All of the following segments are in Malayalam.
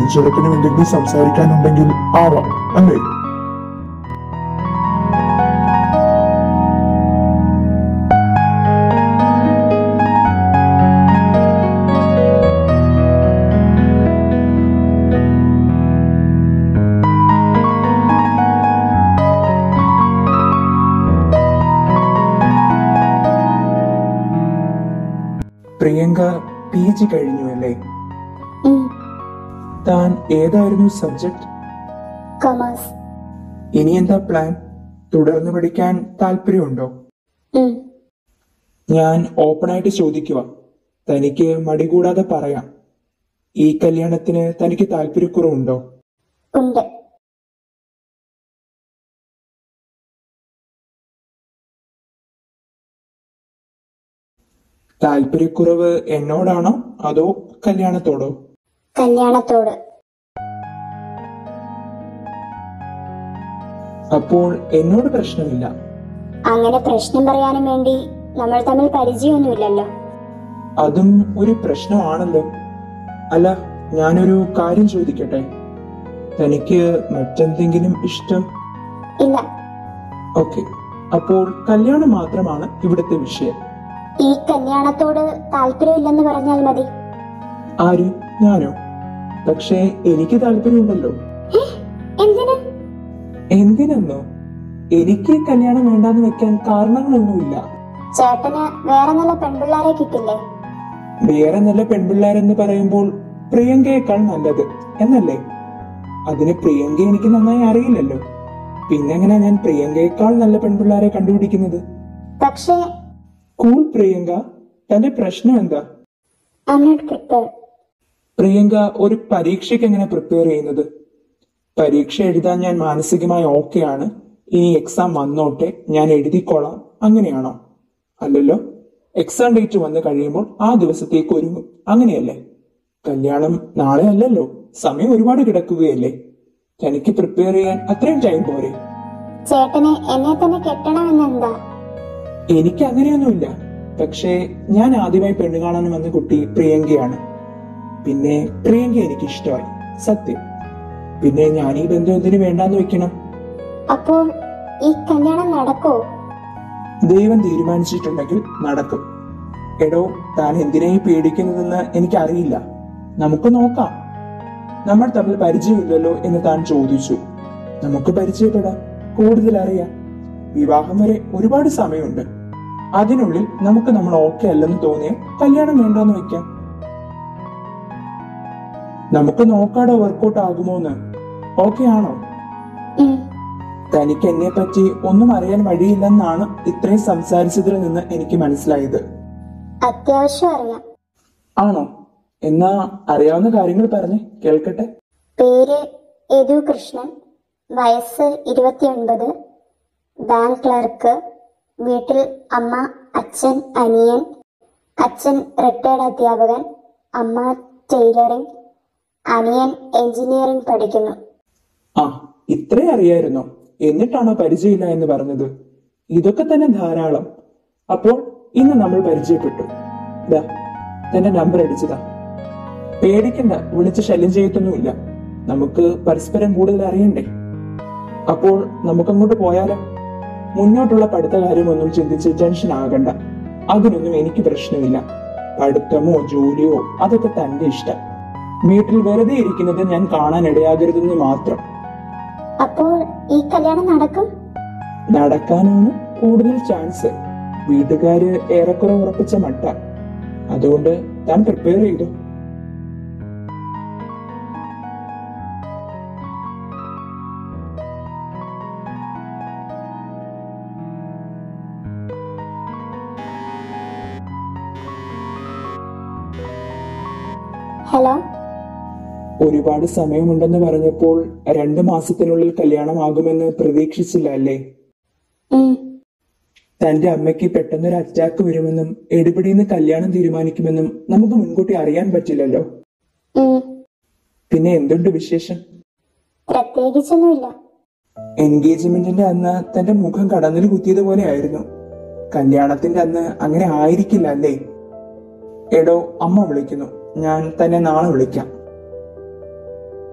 മണിച്ചേട്ടനും എന്തെങ്കിലും സംസാരിക്കാനുണ്ടെങ്കിൽ ആവാം അല്ലേ പ്രിയങ്ക പി ജി കഴിഞ്ഞു അല്ലേ താൻ ഏതായിരുന്നു സബ്ജക്ട് കൊമേഴ്സ് ഇനി എന്താ പ്ലാൻ തുടർന്ന് പഠിക്കാൻ താല്പര്യമുണ്ടോ ഞാൻ ഓപ്പണായിട്ട് ചോദിക്കുക തനിക്ക് മടി കൂടാതെ പറയാം ഈ കല്യാണത്തിന് തനിക്ക് താല്പര്യക്കുറവുണ്ടോ ഉണ്ട് താല്പര്യക്കുറവ് എന്നോടാണോ അതോ കല്യാണത്തോടോ കല്യാണത്തോട് അപ്പോൾ എന്നോട് പ്രശ്നമില്ല അങ്ങനെ പ്രശ്നം പറയാനും വേണ്ടി നമ്മൾ തമ്മിൽ പരിചയമൊന്നുമില്ലല്ലോ അതും ഒരു പ്രശ്നമാണല്ലോ അല്ല ഞാനൊരു കാര്യം ചോദിക്കട്ടെ തനിക്ക് മറ്റെന്തെങ്കിലും ഇഷ്ടം ഇല്ല ഓക്കെ അപ്പോൾ കല്യാണം മാത്രമാണ് ഇവിടുത്തെ വിഷയം ഈ കല്യാണത്തോട് താല്പര്യമില്ലെന്ന് പറഞ്ഞാൽ മതി ആര് ഞാനോ പക്ഷേ എനിക്ക് താല്പര്യമുണ്ടല്ലോ ഏ? എന്തിന് എന്തിനെന്നോ എനിക്ക് കല്യാണം വേണ്ടാന്ന് വെക്കാൻ കാരണങ്ങളൊന്നുമില്ല ചേട്ടന് വേറെ നല്ല പെൺപിള്ളാരെ കിട്ടില്ലേ വേറെ നല്ല പെൺപിള്ളേരെന്ന് പറയുമ്പോൾ പ്രിയങ്കയേക്കാൾ നല്ലത് എന്നല്ലേ അതിന് പ്രിയങ്ക എനിക്ക് നന്നായി അറിയില്ലല്ലോ പിന്നെങ്ങനെ ഞാൻ പ്രിയങ്കയേക്കാൾ നല്ല പെൺപിള്ളേരെ കണ്ടുപിടിക്കുന്നത് പക്ഷേ കൂൾ പ്രിയങ്ക തന്റെ പ്രശ്നം എന്താ ഐ നോട്ട് പ്രിപ്പയർഡ് പ്രിയങ്ക ഒരു പരീക്ഷയ്ക്ക് എങ്ങനെ പ്രിപ്പയർ ചെയ്യുന്നത് പരീക്ഷ എഴുതാൻ ഞാൻ മാനസികമായി ഓക്കെ ആണ് ഇനി എക്സാം വന്നോട്ടെ ഞാൻ എഴുതിക്കോളാം അങ്ങനെയാണോ അല്ലല്ലോ എക്സാം ഡേറ്റ് വന്ന് കഴിയുമ്പോൾ ആ ദിവസത്തേക്ക് ഒരുങ്ങും അങ്ങനെയല്ലേ കല്യാണം നാളെ അല്ലല്ലോ സമയം ഒരുപാട് കിടക്കുകയല്ലേ തനിക്ക് പ്രിപ്പയർ ചെയ്യാൻ അത്രയും ടൈം പോരെ ചേട്ടന് എന്നെ തന്നെ കെട്ടണമെന്നെന്താ എനിക്ക് അങ്ങനെയൊന്നുമില്ല പക്ഷേ ഞാൻ ആദ്യമായി പെണ്ണു കാണാൻ വന്ന കുട്ടി പ്രിയങ്കയാണ് പിന്നെ പ്രിയങ്ക എനിക്ക് ഇഷ്ടമായി സത്യം പിന്നെ ഞാൻ ഈ ബന്ധം എന്തിനു വേണ്ടാന്ന് വെക്കണം അപ്പോൾ ഈ കല്യാണം നടക്കോ ദൈവം തീരുമാനിച്ചിട്ടുണ്ടെങ്കിൽ നടക്കും എടോ താൻ എന്തിനേയും പേടിക്കുന്നതെന്ന് എനിക്കറിയില്ല നമുക്ക് നോക്കാം നമ്മൾ തമ്മിൽ പരിചയമില്ലല്ലോ എന്ന് താൻ ചോദിച്ചു നമുക്ക് പരിചയപ്പെടാം കൂടുതൽ അറിയാം വിവാഹം വരെ ഒരുപാട് സമയമുണ്ട് അതിനുള്ളിൽ നമുക്ക് നമ്മൾ ഓക്കെ അല്ലെന്ന് തോന്നിയ കല്യാണം വേണ്ടെന്ന് വെക്കാം നമുക്ക് നോക്കാടോ വർക്കൗട്ട് ആകുമോന്ന് ഓക്കെ ആണോ ഉം. തനിക്ക് എന്നെ പറ്റി ഒന്നും അറിയാൻ വഴിയില്ലെന്നാണ് ഇത്രയും സംസാരിച്ചതിൽ നിന്ന് എനിക്ക് മനസ്സിലായത് അത്യാവശ്യം അറിയാം ആണോ എന്നാ അറിയാവുന്ന കാര്യങ്ങൾ പറഞ്ഞ് കേൾക്കട്ടെ പേര് യദു കൃഷ്ണൻ വയസ്സ് ഇരുപത്തിയൊൻപത് ബാങ്ക് ക്ലർക്ക് വീട്ടിൽ അമ്മ അച്ഛൻ അനിയൻ അച്ഛൻ റിട്ടയർഡ് അധ്യാപകൻ അമ്മ ടൈലറിംഗ് അനിയൻ എഞ്ചിനീയറിംഗ് പഠിക്കുന്നു ആ ഇത്രേ അറിയായിരുന്നോ എന്നിട്ടാണോ പരിചയമില്ല എന്ന് പറഞ്ഞത് ഇതൊക്കെ തന്നെ ധാരാളം അപ്പോൾ ഇന്ന് നമ്മൾ പരിചയപ്പെട്ടു ദാ തന്റെ നമ്പർ അടിച്ചതാ പേടിക്കണ്ട വിളിച്ച് ശല്യം ചെയ്യത്തൊന്നുമില്ല നമുക്ക് പരസ്പരം കൂടുതൽ അറിയണ്ടേ അപ്പോൾ നമുക്കങ്ങോട്ട് പോയാലോ മുന്നോട്ടുള്ള പഠിത്ത കാര്യമൊന്നും ചിന്തിച്ച് ടെൻഷൻ ആകണ്ട അതിനൊന്നും എനിക്ക് പ്രശ്നമില്ല പഠിത്തമോ ജോലിയോ അതൊക്കെ തന്റെ ഇഷ്ടം വീട്ടിൽ വെറുതെ ഇരിക്കുന്നത് ഞാൻ കാണാൻ ഇടയാകരുതെന്ന് മാത്രം അപ്പോൾ ഈ കല്യാണം നടക്കും നടക്കാനാണ് കൂടുതൽ ചാൻസ് വീട്ടുകാര് ഏറെക്കുറെ ഉറപ്പിച്ച മട്ട അതുകൊണ്ട് താൻ പ്രിപ്പയർ ചെയ്തു ഹലോ ഒരുപാട് സമയമുണ്ടെന്ന് പറഞ്ഞപ്പോൾ രണ്ടു മാസത്തിനുള്ളിൽ കല്യാണമാകുമെന്ന് പ്രതീക്ഷിച്ചില്ല അല്ലേ ഉം. തന്റെ അമ്മയ്ക്ക് പെട്ടെന്നൊരു അറ്റാക്ക് വരുമെന്നും എടുപിടിന്ന് കല്യാണം തീരുമാനിക്കുമെന്നും നമുക്ക് മുൻകൂട്ടി അറിയാൻ പറ്റില്ലല്ലോ ഉം. പിന്നെ എന്തുണ്ട് വിശേഷം പ്രത്യേകിച്ചൊന്നുമില്ല എൻഗേജ്മെന്റിന്റെ അന്ന് തന്റെ മുഖം കടന്നിൽ കുത്തിയതുപോലെ ആയിരുന്നു കല്യാണത്തിന്റെ അന്ന് അങ്ങനെ ആയിരിക്കില്ല അല്ലേ എടോ അമ്മ വിളിക്കുന്നു ഞാൻ തന്നെ നാളെ വിളിക്കാം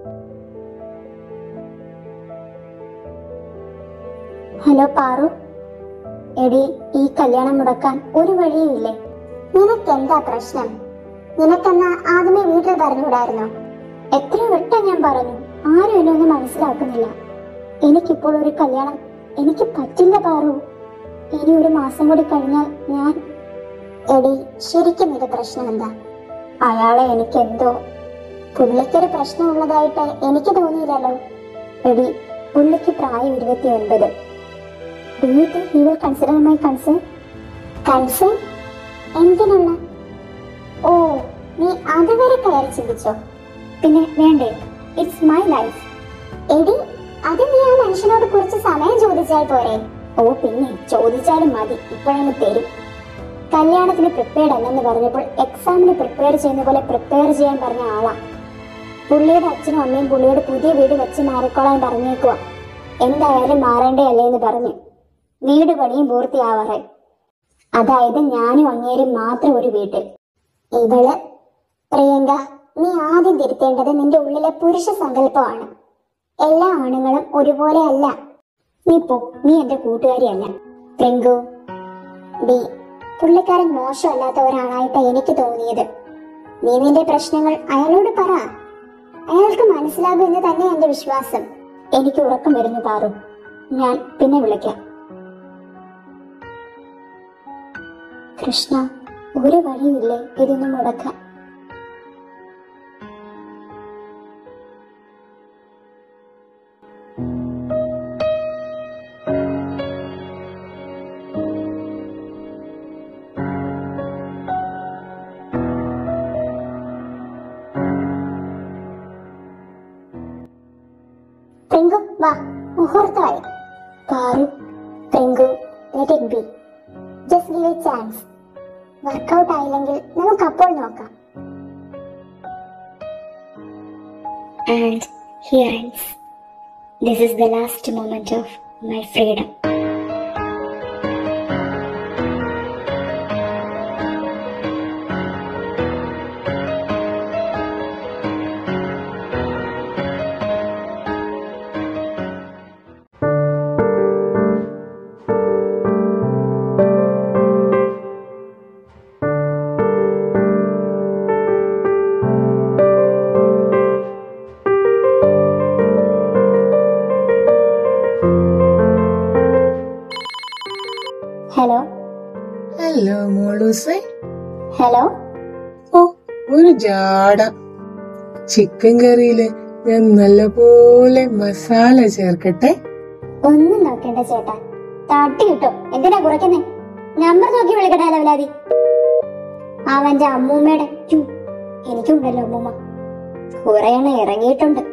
ഹലോ പാറു എടി ഈ കല്യാണം മുടക്കാൻ ഒരു വഴിയുമില്ലേ നിനക്കെന്താ പ്രശ്നം നിനക്കെന്നാ ആദ്യമേ വീട്ടിൽ പറഞ്ഞുകൂടായിരുന്നോ എത്രയോ വട്ടം ഞാൻ പറഞ്ഞു ആരും എന്നെ ഒന്നും മനസ്സിലാക്കുന്നില്ല എനിക്കിപ്പോൾ ഒരു കല്യാണം എനിക്ക് പറ്റില്ല പാറു ഇനി ഒരു മാസം കൂടി കഴിഞ്ഞാൽ ഞാൻ എടി ശരിക്കും ഇത് പ്രശ്നം എന്താ അയാളെ എനിക്കെന്തോ പുള്ളിക്കൊരു പ്രശ്നമുള്ളതായിട്ട് എനിക്ക് തോന്നിയില്ലല്ലോ എടി പുള്ളിക്ക് പ്രായം ഇരുപത്തി ഒൻപത് do you think he will consider my concern concern എന്തിനുള്ള ഓ നീ അതുവരെ കയറി ചിന്തിച്ചോ പിന്നെ വേണ്ടേ ഇറ്റ്സ് മൈ ലൈഫ് എടി അത് നീ ആ മനുഷ്യനോട് കുറച്ച് സമയം ചോദിച്ചാൽ പോരെ ഓ പിന്നെ ചോദിച്ചാലും മതി ഇപ്പോഴങ്ങ് തരും കല്യാണത്തിന് പ്രിപ്പയർഡ് അല്ലെന്ന് പറഞ്ഞപ്പോൾ എക്സാമിന് പ്രിപ്പയർ ചെയ്യുന്ന പോലെ പ്രിപ്പയർ ചെയ്യാൻ പറഞ്ഞ ആളാ പുള്ളിയുടെ അച്ഛനും അമ്മയും പുള്ളിയോട് പുതിയ വീട് വെച്ച് മാറിക്കോളാൻ പറഞ്ഞേക്കുവാ എന്തായാലും മാറേണ്ടേ അല്ലേ എന്ന് പറഞ്ഞു വീട് പണിയും പൂർത്തിയാവാറായി അതായത് ഞാനും അങ്ങേരും മാത്രം ഒരു വീട്ടിൽ ഇവള് പ്രിയങ്ക നീ ആദ്യം തിരുത്തേണ്ടത് നിന്റെ ഉള്ളിലെ പുരുഷ സങ്കല്പമാണ് എല്ലാ ആണുങ്ങളും ഒരുപോലെ അല്ല നീ പോ നീ എന്റെ കൂട്ടുകാരിയല്ല പ്രിങ്കു ഡി പുള്ളിക്കാരൻ മോശമല്ലാത്ത ഒരാളായിട്ടാ എനിക്ക് തോന്നിയത് നീ നിന്റെ പ്രശ്നങ്ങൾ അയാളോട് പറ അയാൾക്ക് മനസ്സിലാകും എന്ന് തന്നെ എന്റെ വിശ്വാസം എനിക്ക് ഉറക്കം വരുന്നു പാറു ഞാൻ പിന്നെ വിളിക്കാം കൃഷ്ണ ഒരു വഴിയില്ലേ ഇതൊന്നും മുടക്കാൻ പ്രിങ്കു വാ മുഹൂർത്തമായി Paru Prinku let it be just give a chance work out ആയില്ലെങ്കിൽ നമുക്ക് അപ്പോൾ നോക്കാം and here ends this is the last moment of my freedom hello hello മോളൂസേ ഹലോ ഓ ഒരു ജാട ചിക്കൻ കറിയില് ഞാൻ നല്ലപോലെ മസാല ചേർക്കട്ടെ ഒന്നും നോക്കേണ്ട ചേട്ടാ തട്ടി കിട്ടും എന്തിനാ കുറയ്ക്കുന്നേ നമ്പർ നോക്കി വിളിക്കട്ടെ അലവലാതി അവന്റെ അമ്മൂമ്മയുടെ ചു എനിക്കുണ്ടല്ലോ അമ്മൂമ്മ കുറെ എണ്ണം ഇറങ്ങിയിട്ടുണ്ട്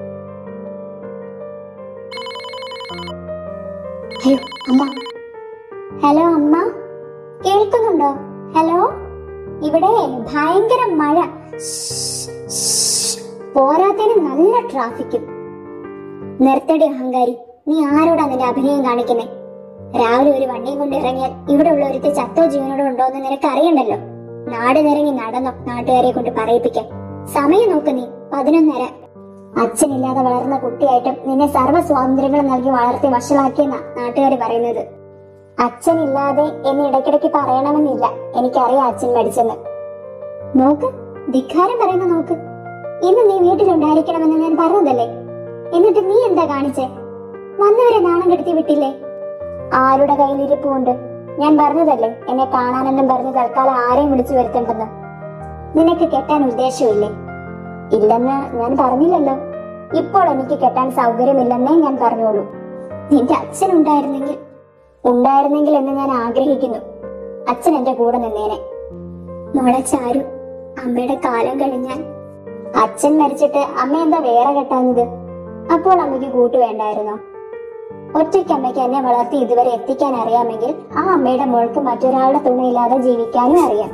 അയ്യോ അമ്മ ഹലോ അമ്മ കേൾക്കുന്നുണ്ടോ ഹലോ ഇവിടെ ഭയങ്കര മഴ ശ്ശ്, ശ്ശ്. പോരാത്തതിന് നല്ല ട്രാഫിക്കും നിർത്തടി അഹങ്കാരി നീ ആരോടാ നിന്റെ അഭിനയം കാണിക്കുന്നേ രാവിലെ ഒരു വണ്ടിയും കൊണ്ട് ഇറങ്ങിയാൽ ഇവിടെ ഉള്ള ഒരുത്തി ചത്തോ ജീവനോടോ ഉണ്ടോ എന്ന് നിനക്ക് അറിയണ്ടല്ലോ നാട് നിറങ്ങി നടന്നോ നാട്ടുകാരെ കൊണ്ട് പറയിപ്പിക്കാൻ സമയം നോക്ക് നീ പതിനൊന്നര അച്ഛനില്ലാതെ വളർന്ന കുട്ടിയായിട്ടും നിന്നെ സർവ്വ സ്വാതന്ത്ര്യങ്ങളും നൽകി വളർത്തി വഷളാക്കിയെന്ന നാട്ടുകാർ പറയുന്നത് അച്ഛനില്ലാതെ എന്ന് ഇടയ്ക്കിടയ്ക്ക് പറയണമെന്നില്ല എനിക്കറിയാം അച്ഛൻ മരിച്ചെന്ന് നോക്ക് ധിക്കാരം പറയുന്ന നോക്ക് ഇന്ന് നീ വീട്ടിലുണ്ടായിരിക്കണമെന്ന് ഞാൻ പറഞ്ഞതല്ലേ എന്നിട്ട് നീ എന്താ കാണിച്ചേ വന്നവരെ നാണം കെടുത്തി വിട്ടില്ലേ ആരുടെ കയ്യിൽ ഇരിപ്പുണ്ട് ഞാൻ പറഞ്ഞതല്ലേ എന്നെ കാണാനെന്നും പറഞ്ഞ് തൽക്കാലം ആരെയും വിളിച്ചു വരുത്തണ്ടെന്ന് നിനക്ക് കെട്ടാൻ ഉദ്ദേശമില്ലേ ഇല്ലെന്ന് ഞാൻ പറഞ്ഞില്ലല്ലോ ഇപ്പോൾ എനിക്ക് കെട്ടാൻ സൗകര്യമില്ലെന്നേ ഞാൻ പറഞ്ഞോളൂ നിന്റെ അച്ഛൻ ഉണ്ടായിരുന്നെങ്കിൽ ഉണ്ടായിരുന്നെങ്കിൽ എന്ന് ഞാൻ ആഗ്രഹിക്കുന്നു അച്ഛൻ എന്റെ കൂടെ നിന്നേനെ മോളെ ചാരു അമ്മയുടെ കാലം കഴിഞ്ഞാൽ അച്ഛൻ മരിച്ചിട്ട് അമ്മ എന്താ വേറെ കെട്ടാഞ്ഞത് അപ്പോൾ അമ്മയ്ക്ക് കൂട്ട് വേണ്ടായിരുന്നോ ഒറ്റയ്ക്ക് അമ്മയ്ക്ക് എന്നെ വളർത്തി ഇതുവരെ എത്തിക്കാൻ അറിയാമെങ്കിൽ ആ അമ്മയുടെ മോൾക്ക് മറ്റൊരാളുടെ തുണയില്ലാതെ ജീവിക്കാനും അറിയാം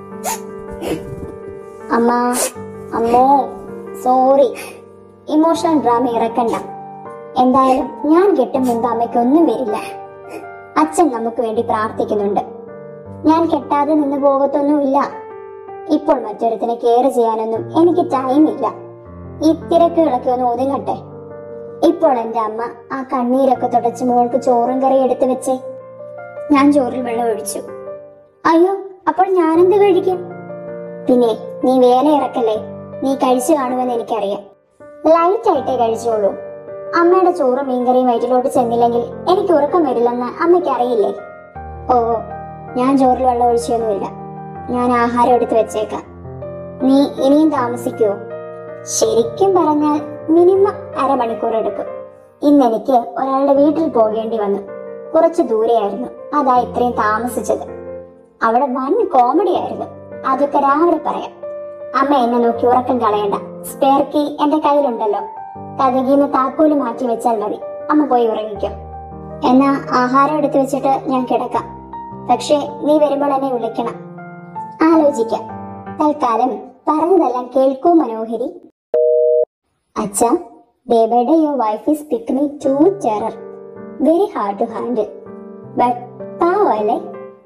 അമ്മ അമ്മോ സോറി ഇമോഷണൽ ഡ്രാമ ഇറക്കണ്ട എന്തായാലും ഞാൻ കെട്ടും മുമ്പ് അമ്മയ്ക്ക് ഒന്നും വരില്ല അച്ഛൻ നമുക്ക് വേണ്ടി പ്രാർത്ഥിക്കുന്നുണ്ട് ഞാൻ കെട്ടാതെ നിന്ന് പോകത്തൊന്നുമില്ല ഇപ്പോൾ മറ്റൊരുത്തിനെ കെയർ ചെയ്യാനൊന്നും എനിക്ക് ടൈം ഇല്ല ഈ തിരക്കുകളൊക്കെ ഒന്ന് ഒതുങ്ങട്ടെ ഇപ്പോൾ എന്റെ അമ്മ ആ കണ്ണീരൊക്കെ തുടച്ച് മോൾക്ക് ചോറും കറി എടുത്തു വെച്ചേ ഞാൻ ചോറിൽ വെള്ളം ഒഴിച്ചു അയ്യോ അപ്പോൾ ഞാനെന്ത് കഴിക്കും പിന്നെ നീ വേല ഇറക്കല്ലേ നീ കഴിച്ചു കാണുമെന്ന് എനിക്കറിയാം ലൈറ്റ് ആയിട്ടേ കഴിച്ചോളൂ അമ്മയുടെ ചോറും മീൻകറിയും വയറ്റിലോട്ട് ചെന്നില്ലെങ്കിൽ എനിക്ക് ഉറക്കം വരില്ലെന്ന് അമ്മയ്ക്ക് അറിയില്ലേ ഓ ഞാൻ ചോറിൽ വെള്ളം ഒഴിച്ചൊന്നുമില്ല ഞാൻ ആഹാരം എടുത്ത് വെച്ചേക്കാം നീ ഇനിയും താമസിക്കുവോ ശരിക്കും പറഞ്ഞാൽ മിനിമം അരമണിക്കൂർ എടുക്കും ഇന്ന് എനിക്ക് ഒരാളുടെ വീട്ടിൽ പോകേണ്ടി വന്നു കുറച്ച് ദൂരെയായിരുന്നു അതാ ഇത്രയും താമസിച്ചത് അവിടെ വൻ കോമഡി ആയിരുന്നു അതൊക്കെ രാവിലെ പറയാം അമ്മ എന്നെ നോക്കി ഉറക്കം കളയണ്ട സ്പെയർ കീ എന്റെ കയ്യിലുണ്ടല്ലോ കഥകിന്ന് താക്കോല് മാറ്റി വെച്ചാൽ മതി അമ്മ പോയി ഉറങ്ങിക്കോ എന്നാ ആഹാരം എടുത്തു വെച്ചിട്ട് ഞാൻ കിടക്കാം പക്ഷേ നീ വരുമ്പോൾ എന്നെ വിളിക്കണം ആലോചിക്കാം തൽക്കാലം പറഞ്ഞതെല്ലാം കേൾക്കൂ മനോഹരി അച്ഛ day by day your wife is picking to terror very hard to handle but പാവല്ലേ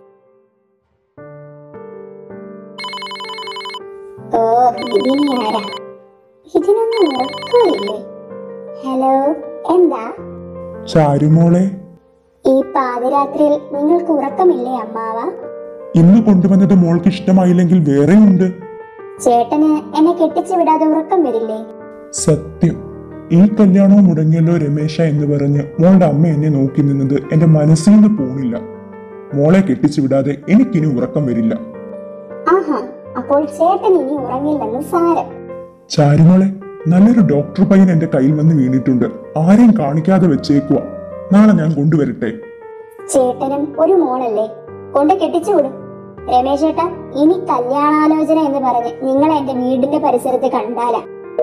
ഓ ഇതിനി ആരാ ഇതിനൊന്നും ഉറക്കമില്ലേ ഹലോ എന്താ ചാരുമോളെ ഈ പാതിരാത്രിയിൽ നിങ്ങൾക്ക് ഉറക്കമില്ലേ അമ്മാവ ഇന്ന് കൊണ്ടുവന്നത് മോൾക്ക് ഇഷ്ടമായില്ലെങ്കിൽ വേറെയുണ്ട് ചേട്ടന് എന്നെ കെട്ടിച്ചു വിടാതെ ഉറക്കം വരില്ലേ സത്യം ഈ കല്യാണവും മുടങ്ങിയല്ലോ രമേശ എന്ന് പറഞ്ഞ് മോളുടെ അമ്മ എന്നെ നോക്കി നിന്നത് എന്റെ മനസ്സിൽ നിന്ന് പോണില്ല മോളെ കെട്ടിച്ചു വിടാതെ എനിക്കിനി ഉറക്കം വരില്ല ആഹാ അപ്പോൾ ചേട്ടൻ ഇനി ഉറങ്ങില്ലെന്ന് സാരം ചാരുമോളെ നല്ലൊരു ഡോക്ടർ പയ്യൻ എന്റെ കയ്യിൽ വന്ന് വീണിട്ടുണ്ട് ആരെയും കാണിക്കാതെ വെച്ചേക്കുവാ നാളെ ഞാൻ കൊണ്ടുവരട്ടെ ചേട്ടനും ഒരു മോളല്ലേ കൊണ്ട് കെട്ടിച്ചു വിടും രമേശ് ചേട്ടാ ഇനി കല്യാണാലോചന എന്ന് പറഞ്ഞ് നിങ്ങൾ എന്റെ വീടിന്റെ പരിസരത്ത് കണ്ടാല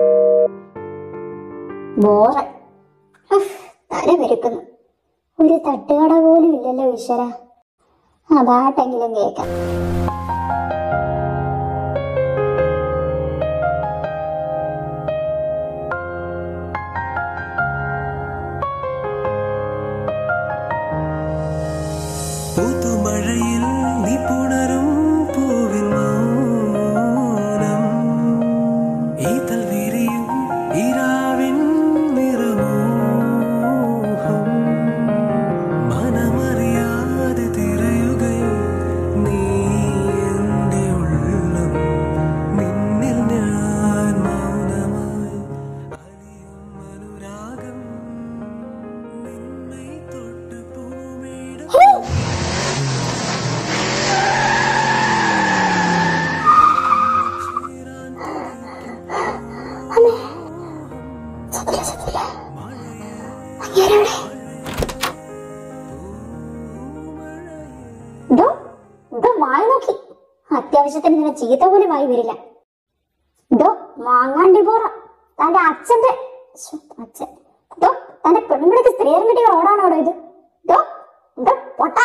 ബോറ ഉഫ്, തല പെരുക്കുന്നു ഒരു തട്ടുകട പോലും ഇല്ലല്ലോ ഈശ്വര ആ പാട്ടെങ്കിലും കേൾക്കാം പുതുമഴയിൽ നീ പുണരും പൂവിൻ മൗനം ഈതൽ വിരിയും ഇരാവിൻ നിറമോഹം മനമറിയാതെ തിരയുകയോ നീ എന്റെ ഉള്ളം നിന്നിൽ ഞാൻ മൗനമായി അലിയും അനുരാഗം നിന്നെ തൊട്ട് പൂമേടും അങ്ങേരവിടെ. ദോ, ദോ വായ നോക്കി അത്യാവശ്യത്തിന് നിന്നെ ചീത്ത പോലും വായി വരില്ല ദോ മാങ്ങാണ്ടി പോറ തന്റെ അച്ഛന്റെ ശ്ശോ, അച്ഛൻ ദോ തന്റെ പെണ്ണുങ്ങൾക്ക് സ്ത്രീധനം കിട്ടിയ റോഡാണോ ഇത് ദോ ദോ പൊട്ട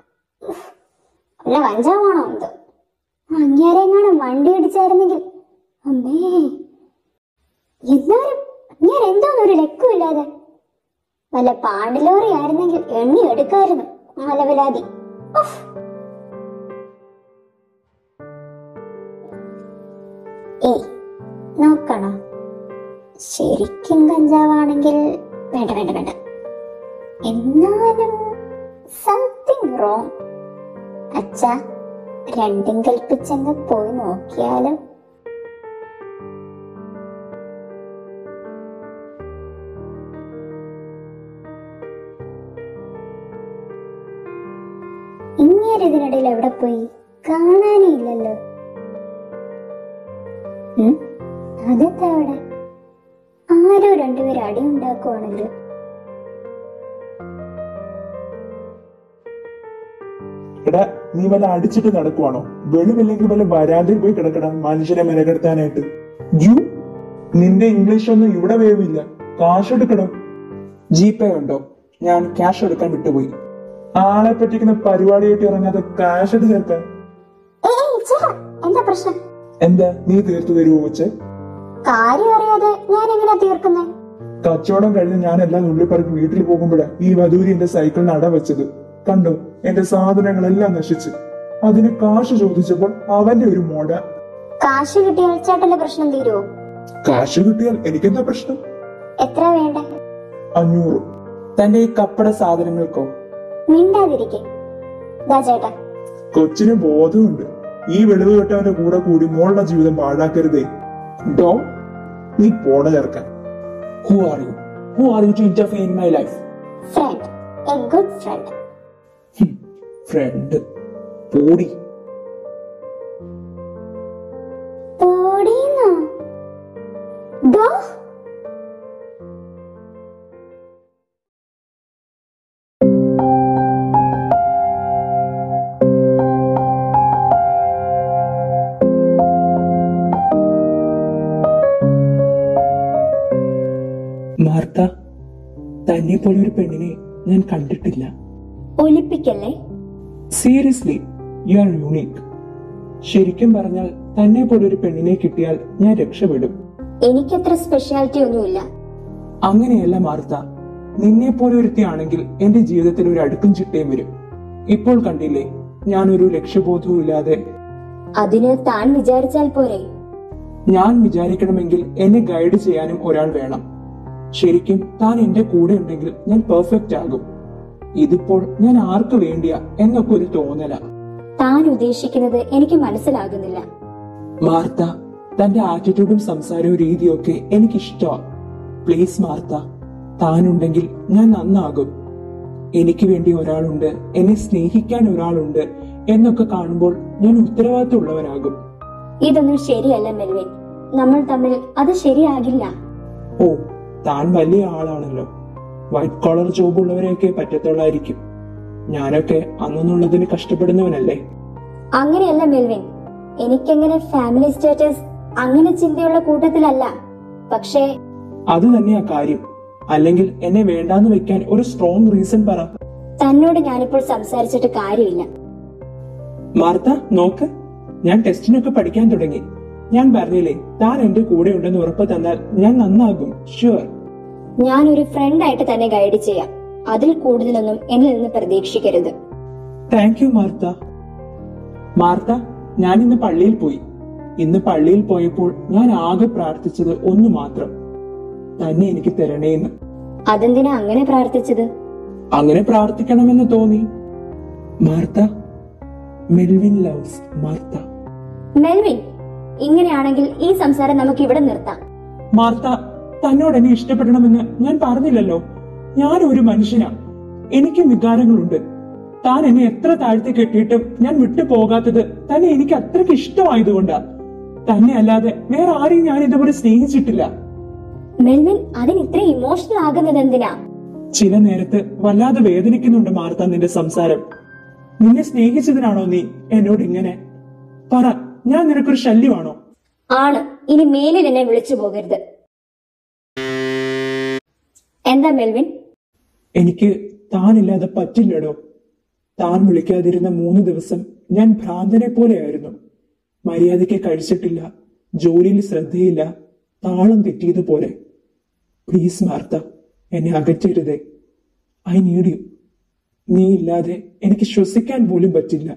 അല്ല കഞ്ചാവാണോ എന്തോ അങ്ങേരെങ്ങാനും വണ്ടി ഇടിച്ചായിരുന്നെങ്കിൽ അമ്മേ എന്നാലും ഞാൻ എന്തോന്നും ഒരു ലക്കുമില്ലാതെ വല്ല പാണ്ടിലോറി ആയിരുന്നെങ്കിൽ എണ്ണി എടുക്കായിരുന്നു മലവിലാതി ഉഫ്. ഏയ് നോക്കണം ശരിക്കും കഞ്ചാവാണെങ്കിൽ വേണ്ട വേണ്ട വേണ്ട എന്നാലും സംതിങ് റോങ് അച്ഛ രണ്ടും കൽപ്പിച്ചെന്ന് പോയി നോക്കിയാലോ ഇങ്ങനെ ഇതിനിടയിൽ എവിടെ പോയി കാണാനേ ഇല്ലല്ലോ ഉം? അതെന്താ അവിടെ ആരോ രണ്ടുപേരും അടി ഉണ്ടാക്കുവാണല്ലോ എടാ നീ വല്ല അടിച്ചിട്ട് നടക്കുവാണോ വെളിവില്ലെങ്കിൽ വല്ല വരാതിൽ പോയി കിടക്കണം മനുഷ്യനെ മെനക്കെടുത്താനായിട്ട് ജു നിന്റെ ഇംഗ്ലീഷ് ഒന്നും ഇവിടെ വേവില്ല കാശെടുക്കണം ജി പേ ഉണ്ടോ ഞാൻ ക്യാഷ് എടുക്കാൻ വിട്ടുപോയി ആളെ പറ്റിക്കുന്ന പരിപാടിയായിട്ട് ഇറങ്ങാതെ കാശ് എടുത്ത് ചേർക്കാൻ ഏയ് ചേട്ടാ എന്താ പ്രശ്നം എന്താ നീ തീർത്തു തരുമോ വെച്ച് കാര്യം അറിയാതെ ഞാൻ എങ്ങനെയാ തീർക്കുന്നേ കച്ചവടം കഴിഞ്ഞ് ഞാൻ എല്ലാം നുള്ളിപ്പറക്കി വീട്ടിൽ പോകുമ്പോഴാ ഈ വധൂരി എന്റെ സൈക്കിളിന് അട വെച്ചത് കണ്ടോ എന്റെ സാധനങ്ങളെല്ലാം നശിച്ച് അതിന് കാശ് ചോദിച്ചപ്പോൾ അവന്റെ ഒരു മോട കാശ് കിട്ടിയാൽ ചേട്ടന്റെ പ്രശ്നം തീരുവോ കാശ് കിട്ടിയാൽ എനിക്കെന്താ പ്രശ്നം എത്ര വേണ്ടേ അഞ്ഞൂറ് തന്റെ ഈ കപ്പട സാധനങ്ങൾക്കോ മിണ്ടാതിരിക്കെ ദാ ചേട്ടാ കൊച്ചിന് ബോധമുണ്ട് ഈ വെളിവ് കെട്ടവന്റെ കൂടെ കൂടി മോളുടെ ജീവിതം പാഴാക്കരുതേ ഡോ നീ പോട ചേർക്കാൻ who are you who are you to interfere in my life friend a good friend friend പോടി പോടീന്നോ ദോ മാർത്ത തന്നെ പോലെ ഒരു പെണ്ണിനെ ഞാൻ കണ്ടിട്ടില്ല ഒലിപ്പിക്കല്ലേ സീരിയസ്ലി യു ആർ യൂണീക്ക് ശരിക്കും പറഞ്ഞാൽ തന്നെ പോലെ ഒരു പെണ്ണിനെ കിട്ടിയാൽ ഞാൻ രക്ഷപ്പെടും എനിക്കത്ര സ്പെഷ്യാലിറ്റി ഒന്നുമില്ല അങ്ങനെയല്ല മാർത്ത നിന്നെ പോലെ ഒരുത്തിയാണെങ്കിൽ എന്റെ ജീവിതത്തിൽ ഒരു അടുക്കും ചിട്ടയും വരും ഇപ്പോൾ കണ്ടില്ലേ ഞാനൊരു ലക്ഷ്യബോധവും ഇല്ലാതെ അതിന് താൻ വിചാരിച്ചാൽ പോരെ ഞാൻ വിചാരിക്കണമെങ്കിൽ എന്നെ ഗൈഡ് ചെയ്യാനും ഒരാൾ വേണം ശരിക്കും താൻ എന്റെ കൂടെ ഉണ്ടെങ്കിൽ ഞാൻ പെർഫെക്റ്റ് ആകും ഇതിപ്പോൾ ഞാൻ ആർക്ക് വേണ്ടിയാ എന്നൊക്കെ ഒരു തോന്നല താൻ ഉദ്ദേശിക്കുന്നത് എനിക്ക് മനസ്സിലാകുന്നില്ല മാർത്ത തന്റെ ആറ്റിറ്റ്യൂഡും സംസാരവും രീതിയൊക്കെ എനിക്കിഷ്ടമാ പ്ലീസ് മാർത്ത താനുണ്ടെങ്കിൽ ഞാൻ നന്നാകും എനിക്ക് വേണ്ടി ഒരാളുണ്ട് എന്നെ സ്നേഹിക്കാൻ ഒരാളുണ്ട് എന്നൊക്കെ കാണുമ്പോൾ ഞാൻ ഉത്തരവാദിത്തമുള്ളവനാകും ഇതൊന്നും ശരിയല്ല മെൽവിൻ നമ്മൾ തമ്മിൽ അത് ശരിയാകില്ല ഓ താൻ വലിയ ആളാണല്ലോ വൈറ്റ് കോളർ ജോബ് ഉള്ളവരെയൊക്കെ പറ്റത്തുള്ളായിരിക്കും ഞാനൊക്കെ അന്നുള്ളതിന് കഷ്ടപ്പെടുന്നവനല്ലേ അങ്ങനെയല്ല മെൽവിൻ എനിക്കെങ്ങനെ ഫാമിലി സ്റ്റാറ്റസ് അങ്ങനെ ചിന്തയുള്ള കൂട്ടത്തിലല്ല പക്ഷേ അത് തന്നെയാ കാര്യം അല്ലെങ്കിൽ എന്നെ വേണ്ടാന്ന് വെക്കാൻ ഒരു സ്ട്രോങ് റീസൺ പറ തന്നോട് ഞാനിപ്പോൾ സംസാരിച്ചിട്ട് കാര്യമില്ല മാർത്ത നോക്ക് ഞാൻ ടെസ്റ്റിനൊക്കെ പഠിക്കാൻ തുടങ്ങി ഞാൻ പറഞ്ഞില്ലേ താൻ എന്റെ കൂടെ ഉണ്ടെന്ന് ഉറപ്പ് തന്നാൽ ഞാൻ നന്നാകും ഷുവർ ഞാൻ ഒരു ഫ്രണ്ടായിട്ട് തന്നെ ഗൈഡ് ചെയ്യാം അതിൽ കൂടുതലൊന്നും എന്നിൽ നിന്ന് പ്രതീക്ഷിക്കരുത് താങ്ക് യു മാർത്ത മാർത്ത ഞാൻ ഇന്ന് പള്ളിയിൽ പോയി ഇന്ന് പള്ളിയിൽ പോയപ്പോൾ ഞാൻ ആകെ പ്രാർത്ഥിച്ചത് ഒന്ന് മാത്രം തന്നെ എനിക്ക് തരണേന്ന് അതെന്തിനാ അങ്ങനെ പ്രാർത്ഥിച്ചത് അങ്ങനെ പ്രാർത്ഥിക്കണമെന്ന് തോന്നി Martha Melvin loves Martha Melvin ഇങ്ങനെയാണെങ്കിൽ ഈ സംസാരം നമുക്ക് ഇവിടെ നിർത്താം മാർത്ത തന്നോട് എന്നെ ഇഷ്ടപ്പെടണമെന്ന് ഞാൻ പറഞ്ഞില്ലല്ലോ ഞാൻ ഒരു മനുഷ്യനാ എനിക്ക് വികാരങ്ങളുണ്ട് താൻ എന്നെ എത്ര താഴ്ത്തി കെട്ടിയിട്ടും ഞാൻ വിട്ടു പോകാത്തത് തന്നെ എനിക്ക് അത്രയ്ക്ക് ഇഷ്ടമായതുകൊണ്ടാ തന്നെ അല്ലാതെ വേറെ ആരെയും ഞാൻ ഇതുപോലെ സ്നേഹിച്ചിട്ടില്ല മെൽവിൻ അതിന് ഇത്ര ഇമോഷണൽ ആകുന്നത് എന്തിനാ ചില നേരത്ത് വല്ലാതെ വേദനിക്കുന്നുണ്ട് മാർത്ത നിന്റെ സംസാരം നിന്നെ സ്നേഹിച്ചതിനാണോ നീ എന്നോട് ഇങ്ങനെ പറ ഞാൻ നിനക്കൊരു ശല്യമാണോ ആണ് ഇനി മേലിൽ എന്നെ വിളിച്ചു പോകരുത് എന്താ മെൽവിൻ എനിക്ക് താനില്ലാതെ പറ്റില്ലടോ താൻ വിളിക്കാതിരുന്ന മൂന്ന് ദിവസം ഞാൻ ഭ്രാന്തനെ പോലെയായിരുന്നു മര്യാദയ്ക്ക് കഴിച്ചിട്ടില്ല ജോലിയിൽ ശ്രദ്ധയില്ല താളം തെറ്റിയതുപോലെ പ്ലീസ് മാർത്ത എന്നെ അകറ്റരുതേ ഐ നീഡ് യു നീ ഇല്ലാതെ എനിക്ക് ശ്വസിക്കാൻ പോലും പറ്റില്ല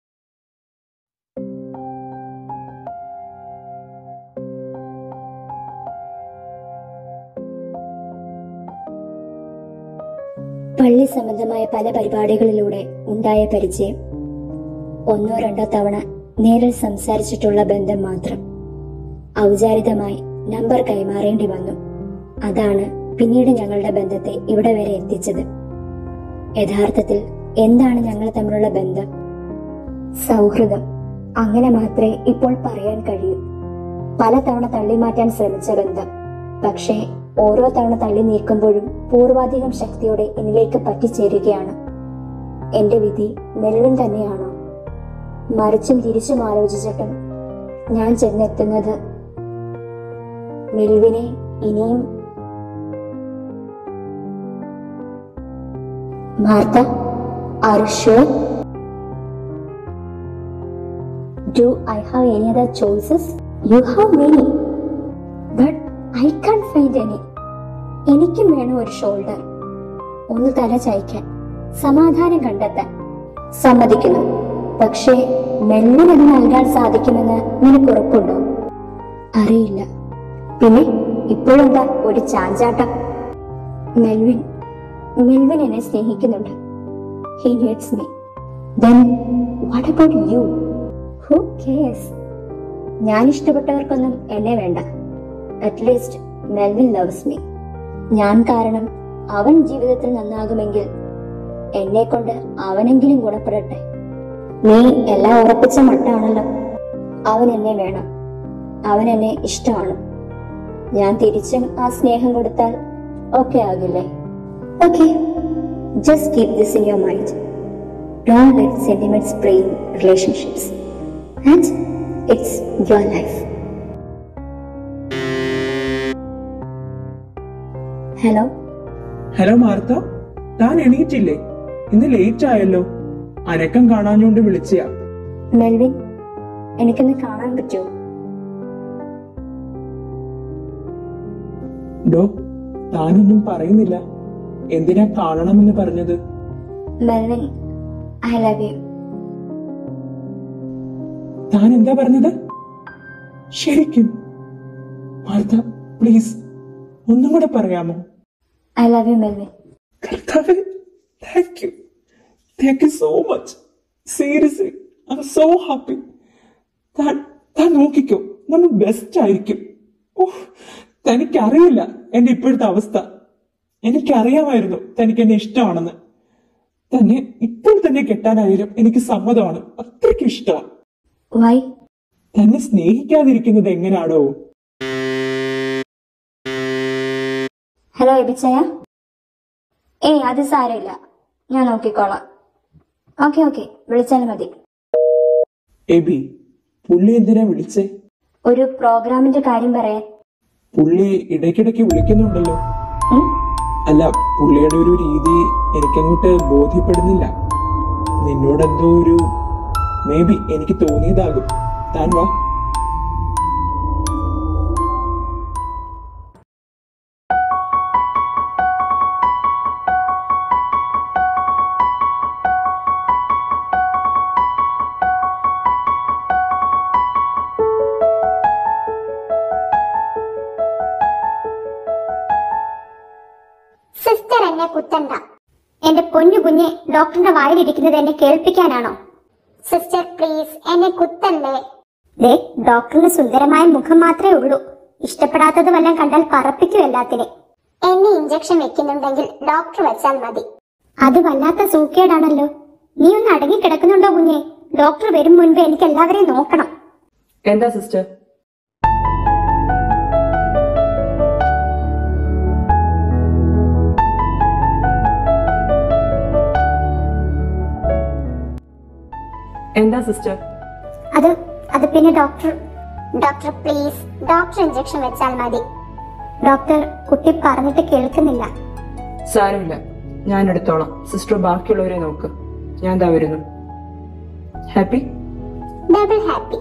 പള്ളി സംബന്ധമായ പല പരിപാടികളിലൂടെ ഉണ്ടായ പരിചയം ഒന്നോ രണ്ടോ തവണ നേരിൽ സംസാരിച്ചിട്ടുള്ള ബന്ധം മാത്രം ഔചാരികമായി നമ്പർ കൈമാറേണ്ടി വന്നു അതാണ് പിന്നീട് ഞങ്ങളുടെ ബന്ധത്തെ ഇവിടെ വരെ എത്തിച്ചത് യഥാർത്ഥത്തിൽ എന്താണ് ഞങ്ങൾ തമ്മിലുള്ള ബന്ധം സൗഹൃദം അങ്ങനെ മാത്രമേ ഇപ്പോൾ പറയാൻ കഴിയൂ പലതവണ തള്ളിമാറ്റാൻ ശ്രമിച്ച ബന്ധം പക്ഷേ ഓരോ തവണ തള്ളി നീക്കുമ്പോഴും പൂർവാധികം ശക്തിയോടെ എന്നിലേക്ക് പറ്റിച്ചേരുകയാണ് എന്റെ വിധി മെൽവിൻ തന്നെയാണോ മറിച്ചും തിരിച്ചും ആലോചിച്ചിട്ടും ഞാൻ ചെന്നെത്തുന്നത് മെൽവിനെ ഇനിയും Martha are sure do I have any other choices you have many but I can find any എനിക്കും വേണം ഒരു ഷോൾഡർ ഒന്ന് തല ചായ്ക്കാൻ സമാധാനം കണ്ടെത്താൻ സമ്മതിക്കുന്നു പക്ഷേ മെല്ലിന് അത് നൽകാൻ സാധിക്കുമെന്ന് നിനക്ക് ഉറപ്പുണ്ടോ അറിയില്ല പിന്നെ ഇപ്പോഴെന്താ ഒരു ചാഞ്ചാട്ടം മെൽവിൻ മെൽവിൻ എന്നെ സ്നേഹിക്കുന്നുണ്ട് he needs me then what about you who cares ഞാൻ ഇഷ്ടപ്പെട്ടവർക്കൊന്നും എന്നെ വേണ്ട അറ്റ്ലീസ്റ്റ് മെൽവിൻ ലവ്സ് മീ ഞാൻ കാരണം അവൻ ജീവിതത്തിൽ നന്നാകുമെങ്കിൽ എന്നെ കൊണ്ട് അവനെങ്കിലും ഗുണപ്പെടട്ടെ നീ എല്ലാം ഉറപ്പിച്ച മട്ടാണല്ലോ അവൻ എന്നെ വേണം അവൻ എന്നെ ഇഷ്ടമാണ് ഞാൻ തിരിച്ചും ആ സ്നേഹം കൊടുത്താൽ ഓക്കെ ആകില്ലേ okay just keep this in your mind don't let sentiments brain relationships and it's your life hello hello Martha താൻ എണീറ്റില്ലേ ഇന്ന് ലേറ്റ് ആയല്ലോ അനക്കം കാണാഞ്ഞോണ്ട് വിളിച്ചയാ മെൽവിൻ എനിക്കൊന്ന് കാണാൻ പറ്റുമോ ഡോ താനൊന്നും പറയുന്നില്ല എന്തിനാ കാണണമെന്ന് പറഞ്ഞത് മെൽവിൻ ഐ ലവ് യു താൻ എന്താ പറഞ്ഞത് ശരിക്കും മാർത്ത പ്ലീസ് ഒന്നും കൂടെ പറയാമോ ഐ ലവ് യു മെൽവിൻ കർത്താവേ thank you thank you so much seriously I am so happy താൻ താൻ നോക്കിക്കോ നമ്മൾ ബെസ്റ്റ് ആയിരിക്കും ഓഹ് തനിക്കറിയില്ല എന്റെ ഇപ്പോഴത്തെ അവസ്ഥ എനിക്കറിയാമായിരുന്നു തനിക്ക് എന്നെ ഇഷ്ടമാണെന്ന് തന്നെ ഇപ്പോൾ തന്നെ കെട്ടാനായാലും എനിക്ക് സമ്മതമാണ് അത്രയ്ക്ക് ഇഷ്ടമാണ് വൈ തന്നെ സ്നേഹിക്കാതിരിക്കുന്നത് എങ്ങനെയാണോ ഹലോ എബിച്ചയ ഏയ് അത് സാരമില്ല ഞാൻ നോക്കിക്കോളാം ഓക്കെ ഓക്കെ വിളിച്ചാൽ മതി എബി പുള്ളി എന്തിനാ വിളിച്ചേ ഒരു പ്രോഗ്രാമിന്റെ കാര്യം പറയാൻ പുള്ളി ഇടയ്ക്കിടയ്ക്ക് വിളിക്കുന്നുണ്ടല്ലോ ഉം? അല്ല പുള്ളിയുടെ ഒരു രീതി എനിക്കങ്ങോട്ട് ബോധ്യപ്പെടുന്നില്ല നിന്നോടെന്തോ ഒരു മേ ബി എനിക്ക് തോന്നിയതാകും താൻ വാ സിസ്റ്റർ എന്നെ കുത്തണ്ട എന്റെ പൊന്നു കുഞ്ഞെ ഡോക്ടറുടെ വായിലിരിക്കുന്നത് എന്നെ കേൾപ്പിക്കാനാണോ സിസ്റ്റർ പ്ലീസ് എന്നെ കുത്തല്ലേ ദേ ഡോക്ടറിന് സുന്ദരമായ മുഖം മാത്രമേ ഉള്ളൂ ഇഷ്ടപ്പെടാത്തത് വല്ലതും കണ്ടാൽ പറപ്പിക്കും എല്ലാത്തിനെ എന്നെ ഇഞ്ചക്ഷൻ വെക്കുന്നുണ്ടെങ്കിൽ ഡോക്ടർ വെച്ചാൽ മതി അത് വല്ലാത്ത സൂക്കേടാണല്ലോ നീ ഒന്ന് അടങ്ങി കിടക്കുന്നുണ്ടോ കുഞ്ഞെ ഡോക്ടർ വരും മുൻപ് എനിക്ക് എല്ലാവരെയും നോക്കണം എന്താ സിസ്റ്റർ എന്താ സിസ്റ്റർ അത് അത് പിന്നെ doctor doctor please doctor injection വെച്ചാൽ മതി ഡോക്ടർ കുട്ടി പറഞ്ഞിട്ട് കേൾക്കുന്നില്ല സാരമില്ല ഞാൻ എടുത്തോളാം സിസ്റ്റർ ബാക്കിയുള്ളവരെ നോക്ക് ഞാൻ ദാ വരുന്നു ഹാപ്പി ഡബിൾ ഹാപ്പി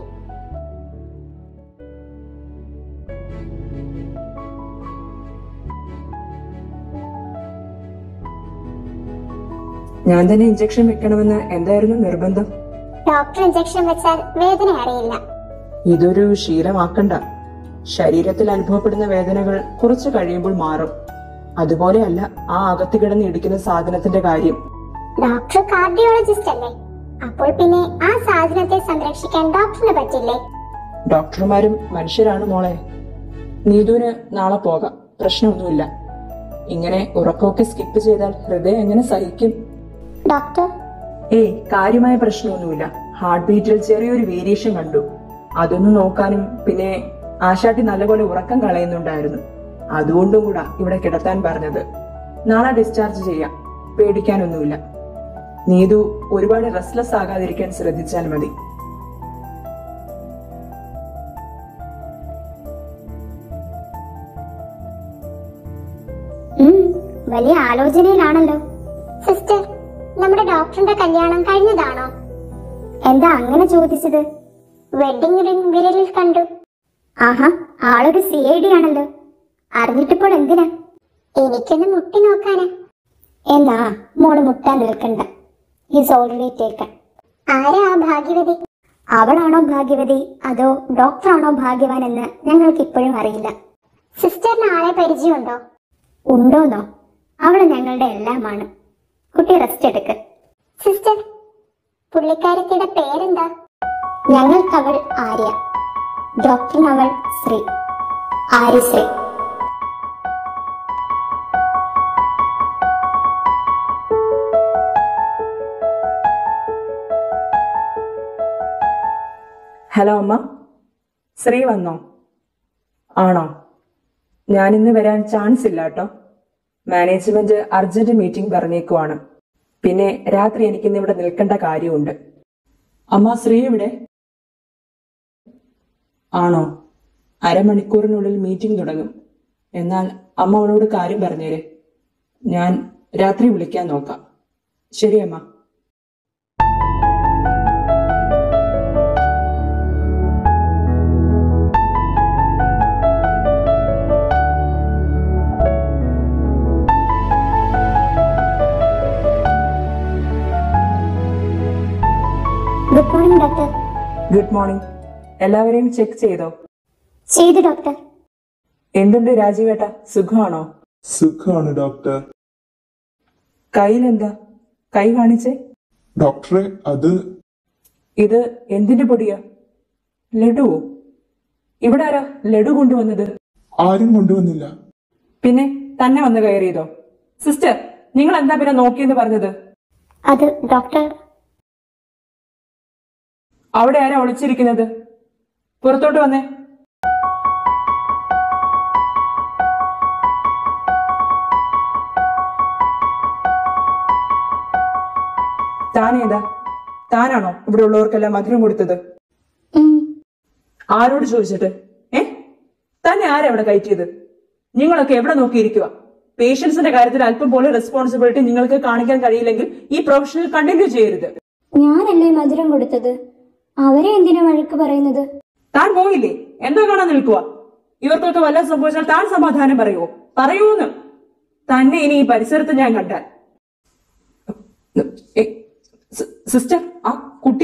ഞാൻ തന്നെ ഇഞ്ചക്ഷൻ വെക്കണമെന്ന് എന്തായിരുന്നു നിർബന്ധം ഡോക്ടർ ഇഞ്ചക്ഷൻ വെച്ചാൽ വേദന അറിയില്ല ഇതൊരു ശീലമാക്കണ്ട ശരീരത്തിൽ അനുഭവപ്പെടുന്ന വേദനകൾ കുറച്ച് കഴിയുമ്പോൾ മാറും അതുപോലെയല്ല ആ അകത്ത് കിടന്ന് ഇടിക്കുന്ന സാധനത്തിന്റെ കാര്യം ഡോക്ടർ കാർഡിയോളജിസ്റ്റ് അല്ലേ അപ്പോൾ പിന്നെ ആ സാധനത്തെ സംരക്ഷിക്കാൻ ഡോക്ടറിന് പറ്റില്ലേ ഡോക്ടർമാരും മനുഷ്യരാണ് മോളെ നീതുവിന് നാളെ പോകാം പ്രശ്നമൊന്നുമില്ല ഇങ്ങനെ ഉറക്കമൊക്കെ സ്കിപ്പ് ചെയ്താൽ ഹൃദയം എങ്ങനെ സഹിക്കും ഡോക്ടർ ഏയ് കാര്യമായ പ്രശ്നമൊന്നുമില്ല ഹാർട്ട് ബീറ്റിൽ ചെറിയൊരു വേരിയേഷൻ കണ്ടു അതൊന്ന് നോക്കാനും പിന്നെ ആശാട്ടി നല്ലപോലെ ഉറക്കം കളയുന്നുണ്ടായിരുന്നു അതുകൊണ്ടും കൂടാ ഇവിടെ കിടത്താൻ പറഞ്ഞത് നാളെ ഡിസ്ചാർജ് ചെയ്യാം പേടിക്കാനൊന്നുമില്ല നീതു ഒരുപാട് റെസ്റ്റ്ലെസ് ആകാതിരിക്കാൻ ശ്രദ്ധിച്ചാൽ മതി വലിയ ആലോചനയിലാണല്ലോ സിസ്റ്റർ നമ്മുടെ ഡോക്ടറിന്റെ കല്യാണം കഴിഞ്ഞതാണോ എന്താ അങ്ങനെ ചോദിച്ചത് വെഡിങ് റിംഗ് വിരലിൽ കണ്ടു ആഹാ ആളൊരു സി ഐ ഡി ആണല്ലോ അറിഞ്ഞിട്ടിപ്പോൾ എന്തിനാ എനിക്കൊന്ന് മുട്ടി നോക്കാനാ എന്നാ മോള് മുട്ടാൻ നിൽക്കണ്ട ഹിസ് ഓൾറെഡി ടേക്കൺ ആരാ ആ ഭാഗ്യവതി അവളാണോ ഭാഗ്യവതി അതോ ഡോക്ടറാണോ ഭാഗ്യവാൻ എന്ന് ഞങ്ങൾക്ക് ഇപ്പോഴും അറിയില്ല സിസ്റ്ററിന് ആളെ പരിചയമുണ്ടോ ഉണ്ടോന്നോ അവള് ഞങ്ങളുടെ എല്ലാമാണ് കുട്ടി റെസ്റ്റ് എടുക്ക് സിസ്റ്റർ പുള്ളിക്കാരത്തിയുടെ പേരെന്താ ഞങ്ങൾക്ക് അവൾ ആര്യ ഡോക്ടറിന് അവൾ ശ്രീ ആര്യശ്രീ ഹലോ അമ്മ ശ്രീ വന്നോ ആണോ ഞാനിന്ന് വരാൻ ചാൻസ് ഇല്ല കേട്ടോ മാനേജ്മെന്റ് അർജന്റ് മീറ്റിംഗ് പറഞ്ഞേക്കുവാണ് പിന്നെ രാത്രി എനിക്കിന്ന് ഇവിടെ നിൽക്കേണ്ട കാര്യമുണ്ട് അമ്മ ശ്രീ എവിടെ ആണോ അരമണിക്കൂറിനുള്ളിൽ മീറ്റിംഗ് തുടങ്ങും എന്നാൽ അമ്മ അവളോട് കാര്യം പറഞ്ഞേരെ ഞാൻ രാത്രി വിളിക്കാൻ നോക്കാം ശരി അമ്മ good morning doctor good morning എല്ലാവരെയും ചെക്ക് ചെയ്തോ ചെയ്തു ഡോക്ടർ എന്തുണ്ട് രാജീവേട്ട സുഖമാണോ സുഖമാണ് ഡോക്ടർ കയ്യിലെന്താ കൈ കാണിച്ചേ ഡോക്ടറെ അത് ഇത് എന്തിന്റെ പൊടിയാ ലഡുവോ ഇവിടെ ആരാ ലഡു കൊണ്ടുവന്നത് ആരും കൊണ്ടുവന്നില്ല പിന്നെ തന്നെ വന്ന് കയറിയതോ സിസ്റ്റർ നിങ്ങൾ എന്താ പിന്നെ നോക്കിയെന്ന് പറഞ്ഞത് അത് ഡോക്ടർ അവിടെ ആരാ ഒളിച്ചിരിക്കുന്നത് പുറത്തോട്ട് വന്നേ താനേതാ താനാണോ ഇവിടെ ഉള്ളവർക്കെല്ലാം മധുരം കൊടുത്തത് ഉം. ആരോട് ചോദിച്ചിട്ട് ഏ തന്നെ ആരാ ഇവിടെ കയറ്റിയത് നിങ്ങളൊക്കെ എവിടെ നോക്കിയിരിക്കുക പേഷ്യൻസിന്റെ കാര്യത്തിൽ അല്പം പോലും റെസ്പോൺസിബിലിറ്റി നിങ്ങൾക്ക് കാണിക്കാൻ കഴിയില്ലെങ്കിൽ ഈ പ്രൊഫഷണൽ കണ്ടിന്യൂ ചെയ്യരുത് ഞാനല്ലേ മധുരം കൊടുത്തത് അവരെ എന്തിനാ വഴക്ക് പറയുന്നത് താൻ പോയില്ലേ എന്തോ കാണാൻ നിൽക്കുക ഇവർക്കൊക്കെ വല്ല സംഭവിച്ചാൽ താൻ സമാധാനം പറയുമോ പറയൂന്ന് തന്നെ ഇനി ഈ പരിസരത്ത് ഞാൻ കണ്ടാൽ ഏ, സി- സിസ്റ്റർ ആ കുട്ടി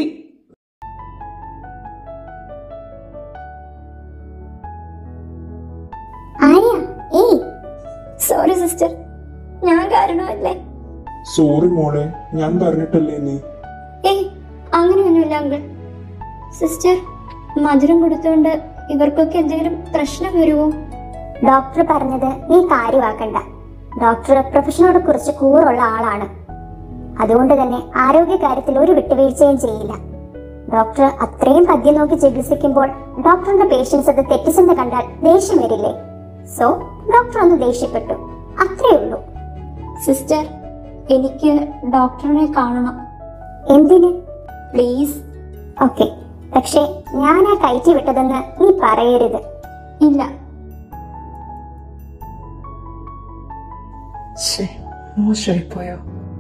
ആര്യ ഏയ് സോറി സിസ്റ്റർ ഞാൻ കാരണമല്ലേ സോറി മോളെ ഞാൻ പറഞ്ഞിട്ടല്ലേ നീ ഏയ് അങ്ങനെയൊന്നുമില്ല അങ്കിൾ സിസ്റ്റർ മധുരം കൊടുത്തുകൊണ്ട് ഇവർക്കൊക്കെ എന്തെങ്കിലും പ്രശ്നം വരുമോ ഡോക്ടർ പറഞ്ഞത് നീ കാര്യമാക്കണ്ട ഡോക്ടർ പ്രൊഫഷനോട് കുറിച്ച് കൂറുള്ള ആളാണ് അതുകൊണ്ട് തന്നെ ആരോഗ്യ കാര്യത്തിൽ ഒരു വിട്ടുവീഴ്ചയും ചെയ്യില്ല ഡോക്ടർ അത്രയും പദ്യം നോക്കി ചികിത്സിക്കുമ്പോൾ ഡോക്ടറിന്റെ പേഷ്യൻസ് അത് തെറ്റിച്ചെന്ന് കണ്ടാൽ ദേഷ്യം വരില്ലേ സോ ഡോക്ടർ ഒന്ന് ദേഷ്യപ്പെട്ടു അത്രേ ഉള്ളൂ സിസ്റ്റർ എനിക്ക് ഡോക്ടറിനെ കാണണം എന്തിന് പ്ലീസ് ഓക്കെ പക്ഷേ ഞാനാ കയറ്റി വിട്ടതെന്ന് നീ പറയരുത് ഇല്ല മോശമായി പോയോ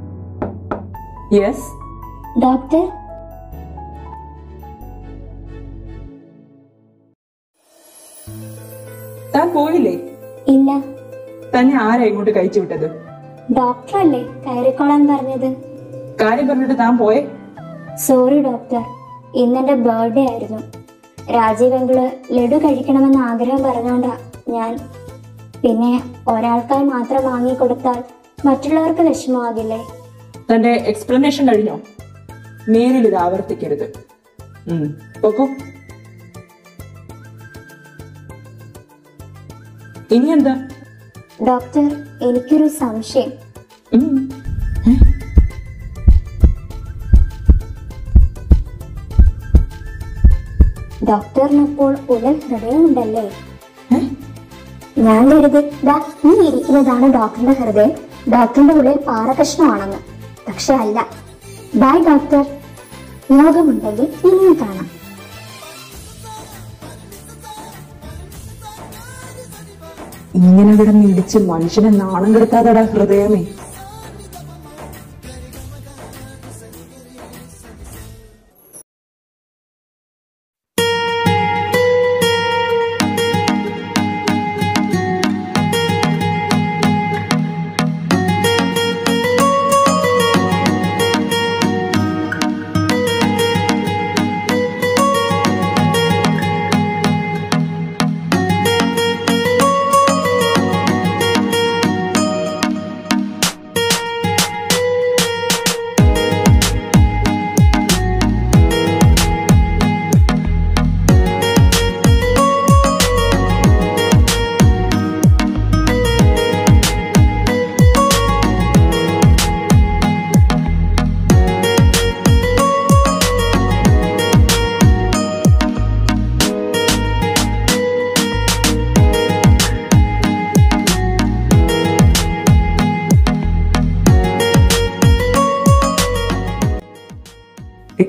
യെസ് ഡോക്ടർ താൻ പോയില്ലേ ഇല്ല തന്നെ ആരാ ഇങ്ങോട്ട് കഴിച്ചു വിട്ടത് ഡോക്ടർ അല്ലേ കയറിക്കോളാൻ പറഞ്ഞത് കാര്യം പറഞ്ഞിട്ട് താൻ പോയേ സോറി ഡോക്ടർ ഇന്നെന്റെ ബർത്ത്ഡേ ആയിരുന്നു രാജീവ് അങ്കിള് ലഡു കഴിക്കണമെന്ന് ആഗ്രഹം പറഞ്ഞോണ്ടാ ഞാൻ പിന്നെ ഒരാൾക്കായി മാത്രം വാങ്ങിക്കൊടുത്താൽ മറ്റുള്ളവർക്ക് വിഷമമാകില്ലേ തന്റെ എക്സ്പ്ലനേഷൻ കഴിഞ്ഞോ മേലിൽ ഇത് ആവർത്തിക്കരുത് ഉം, പൊക്കോ ഇനി എന്താ ഡോക്ടർ എനിക്കൊരു സംശയം ഉം. ഡോക്ടറിനപ്പോൾ ഉള്ളിൽ ഹൃദയമുണ്ടല്ലേ ഞാൻ കരുതി ദാ ഈ ഇരിക്കുന്നതാണ് ഡോക്ടറിന്റെ ഹൃദയം ഡോക്ടറിന്റെ ഉള്ളിൽ പാറകഷ്ണമാണെന്ന് പക്ഷെ അല്ല ബൈ ഡോക്ടർ യോഗമുണ്ടെങ്കിൽ ഇനിയും കാണാം ഇങ്ങനെ കിടന്ന് ഇടിച്ച് മനുഷ്യനെ നാണം കെടുത്താതടാ ഹൃദയമേ